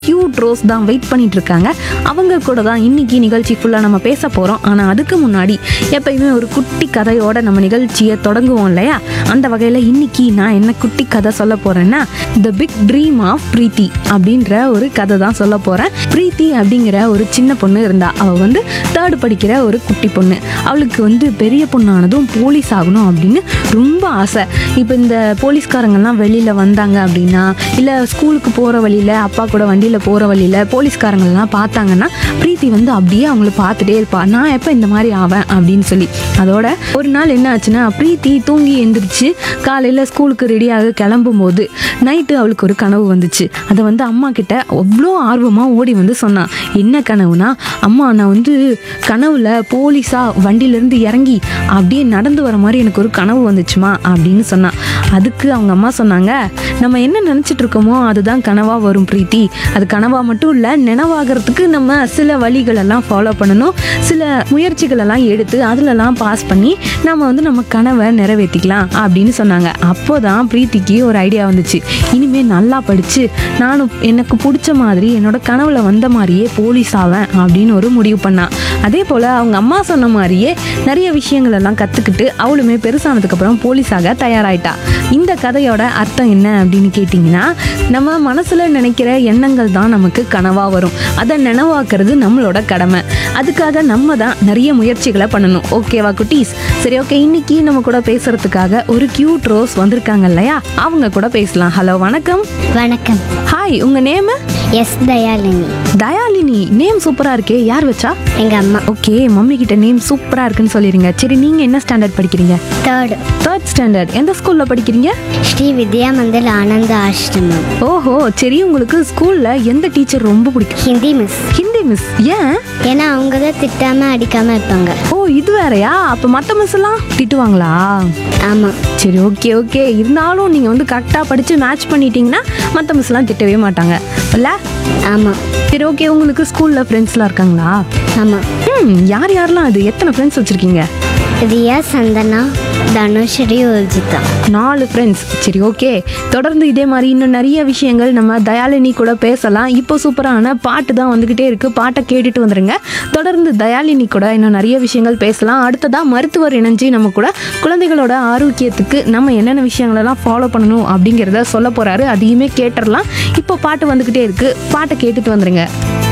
cute rose தான் wait பண்ணிட்டு இருக்காங்க அவங்க கூட தான் இன்னைக்கு நிகழ்ச்சி ஃபுல்லாக நம்ம பேச போகிறோம் ஆனால் அதுக்கு முன்னாடி எப்பயுமே ஒரு குட்டி கதையோட நம்ம நிகழ்ச்சியை தொடங்குவோம் இல்லையா அந்த வகையில் இன்னைக்கு நான் என்ன குட்டி கதை சொல்ல போகிறேன்னா the big dream of Preethi அப்படின்ற ஒரு கதை தான் சொல்ல போகிறேன் பிரீத்தி அப்படிங்கிற ஒரு சின்ன பொண்ணு இருந்தா அவள் வந்து தேர்டு படிக்கிற ஒரு குட்டி பொண்ணு அவளுக்கு வந்து பெரிய பொண்ணானதும் போலீஸ் ஆகணும் அப்படின்னு ரொம்ப ஆசை இப்போ இந்த போலீஸ்காரங்கெல்லாம் வெளியில் வந்தாங்க அப்படின்னா இல்லை ஸ்கூலுக்கு போகிற வழியில் அப்பா கூட வண்டியில் போகிற வழியில் போலீஸ்காரங்கெல்லாம் பார்த்தாங்கன்னா பிரீத்தி வந்து அப்படியே அவங்கள பார்த்துட்டே இருப்பா நான் எப்போ இந்த மாதிரி ஆவேன் அப்படின்னு சொல்லி அதோட ஒரு நாள் என்ன ஆச்சுன்னா பிரீத்தி தூங்கி எந்திரிச்சு காலையில் ஸ்கூலுக்கு ரெடியாக கிளம்பும்போது நைட்டு அவளுக்கு ஒரு கனவு வந்துச்சு அதை வந்து அம்மா கிட்ட அவ்வளோ ஆர்வமாக ஓடி வந்து சொன்னான் என்ன கனவுனா அம்மா நான் வந்து கனவுல போலீஸா வண்டியிலேருந்து இறங்கி அப்படியே நடந்து வர மாதிரி எனக்கு ஒரு கனவு வந்துச்சுமா அப்படின்னு சொன்னான் அதுக்கு அவங்க அம்மா சொன்னாங்க நம்ம என்ன நினச்சிட்டு இருக்கோமோ அதுதான் கனவா வரும் பிரீத்தி அது கனவா மட்டும் இல்லை நினைவாகிறதுக்கு நம்ம சில வழிகளெல்லாம் ஃபாலோ பண்ணணும் சில முயற்சிகளெல்லாம் எடுத்து அதிலெல்லாம் பாஸ் பண்ணி நம்ம வந்து நம்ம கனவை நிறைவேற்றிக்கலாம் அப்படின்னு சொன்னாங்க அப்போதான் பிரீத்திக்கு ஒரு ஐடியா வந்துச்சு இனிமேல் நல்லா படித்து நானும் எனக்கு பிடிச்ச மாதிரி என்னோட கனவுல வந்த மாதிரியே போலீஸ் ஆவேன் அப்படின்னு ஒரு முடிவு பண்ணான் அதே போல் அவங்க அம்மா சொன்ன மாதிரியே நிறைய விஷயங்கள் எல்லாம் கற்றுக்கிட்டு அவளுமே பெருசானதுக்கப்புறம் போலீஸாக தயாராயிட்டா இந்த கதையோட அர்த்தம் என்ன அப்படின்னு கேட்டிங்கன்னா நம்ம மனசில் நினைக்கிற எண்ணங்கள் தான் நமக்கு கனவாக வரும் அதை நினைவாக்குறது நம்மளோட கடமை அதுக்காக நம்ம தான் நிறைய முயற்சிகளை பண்ணணும் ஓகேவா குட்டீஸ் சரி ஓகே இன்னைக்கு நம்ம கூட பேசுறதுக்காக ஒரு கியூட் ரோஸ் வந்திருக்காங்க இல்லையா அவங்க கூட பேசலாம் ஹலோ வணக்கம் வணக்கம் ஹாய் உங்க name yes Dayalini Dayalini name சூப்பரா இருக்கே யார் வச்சா எங்க அம்மா ஓகே மம்மி கிட்ட நேம் சூப்பரா இருக்குன்னு சொல்லிருங்க சரி நீங்க என்ன ஸ்டாண்டர்ட் படிக்கிறீங்க தேர்டு தேர்ட் ஸ்டாண்டர்ட் எந்த ஸ்கூல்ல படிக்கிறீங்க ஸ்ரீ வித்யா மந்திர் ஆனந்த ஆசிரமம் ஓஹோ சரி உங்களுக்கு ஸ்கூல்ல எந்த டீச்சர் ரொம்ப பிடிக்கும் ஹிந்தி மிஸ் ஹிந்தி மிஸ் ஏன் ஏன்னா அவங்க தான் திட்டாம அடிக்காம இருப்பாங்க ஓ இது வேறயா அப்ப மத்த மிஸ் எல்லாம் திட்டுவாங்களா ஆமாம் சரி ஓகே ஓகே இருந்தாலும் நீங்க வந்து கரெக்டா படிச்சு மேட்ச் பண்ணிட்டீங்கன்னா மத்த மிஸ் எல்லாம் திட்டவே மாட்டாங்க இல்ல ஆமாம் சரி ஓகே உங்களுக்கு ஸ்கூல்ல ஃப்ரெண்ட்ஸ்லாம் இருக்காங்களா ஆமாம் ம் யார் யாரெல்லாம் அது எத்தனை ஃப்ரெண்ட்ஸ் வச்சிருக்கீங்க ரியா சந்தனா தனுஸ்ரீ உர்ஜிதா நாலு ஃப்ரெண்ட்ஸ் சரி ஓகே தொடர்ந்து இதே மாதிரி இன்னும் நிறைய விஷயங்கள் நம்ம தயாலினி கூட பேசலாம் இப்போ சூப்பரான பாட்டு தான் வந்துக்கிட்டே இருக்கு பாட்டை கேட்டுட்டு வந்துருங்க தொடர்ந்து தயாலினி கூட இன்னும் நிறைய விஷயங்கள் பேசலாம் அடுத்ததாக மருத்துவர் இணைஞ்சு நம்ம கூட குழந்தைகளோட ஆரோக்கியத்துக்கு நம்ம என்னென்ன விஷயங்களெல்லாம் ஃபாலோ பண்ணணும் அப்படிங்கிறத சொல்ல போறாரு அதையுமே கேட்டுடலாம் இப்போ பாட்டு வந்துக்கிட்டே இருக்கு பாட்டை கேட்டுட்டு வந்துருங்க